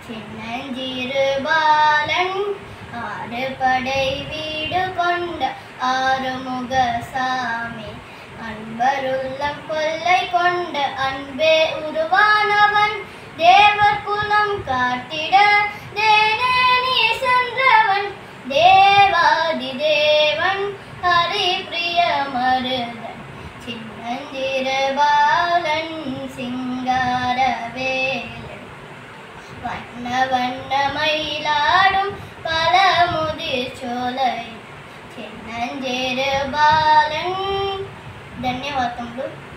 சின்னஞ்சிறு பாலன் ஆறு படை வீடு கொண்ட ஆறுமுக சாமி அன்பருள்ளம் கொல்லை கொண்ட அன்பே உருவானவன் தேவர் குலம் காட்டிட தேனே சென்றவன் தேவாதி தேவன் ஹரி பிரிய மருதன் சின்னஞ்சிறு பாலன் சிங்காரவேலன் வண்ண வண்ண மயிலாடும் பல முதிர் சோலை చిన్నంజేరు బాలన్ ధన్యవాదములు